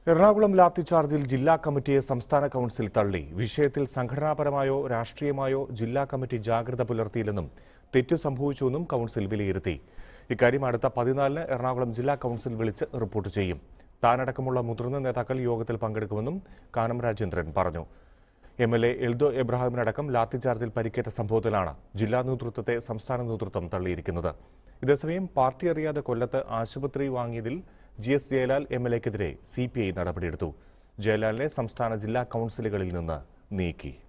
എറണാകുളം ലാത്തിചാർജിൽ ജില്ലാ കമ്മിറ്റിയെ സംസ്ഥാന കൌൺസിൽ തള്ളി വിഷയത്തിൽ സംഘടനാപരമായോ രാഷ്ട്രീയമായോ ജില്ലാ കമ്മിറ്റി ജാഗ്രത പുലർത്തിയില്ലെന്നും തെറ്റു സംഭവിച്ചുവെന്നും കൌൺസിൽ വിലയിരുത്തി ഇക്കാര്യം അടുത്ത പതിനാലിന് എറണാകുളം ജില്ലാ കൌൺസിൽ വിളിച്ച് റിപ്പോർട്ട് ചെയ്യും താനടക്കമുള്ള മുതിർന്ന നേതാക്കൾ യോഗത്തിൽ പങ്കെടുക്കുമെന്നും കാനം രാജേന്ദ്രൻ പറഞ്ഞു എം എൽ എ എൽദോ എബ്രഹാമിനടക്കം ലാത്തിചാർജിൽ പരിക്കേറ്റ സംഭവത്തിലാണ് ജില്ലാ നേതൃത്വത്തെ സംസ്ഥാന നേതൃത്വം തള്ളിയിരിക്കുന്നത് ഇതേസമയം പാർട്ടി അറിയാതെ കൊല്ലത്ത് ആശുപത്രി വാങ്ങിയതിൽ G S Jayalal M L എക്കെതിരെ സി പി ഐ നടപടിയെടുത്തു ജയലാലിനെ സംസ്ഥാന ജില്ലാ കൌൺസിലുകളിൽ നിന്ന് നീക്കി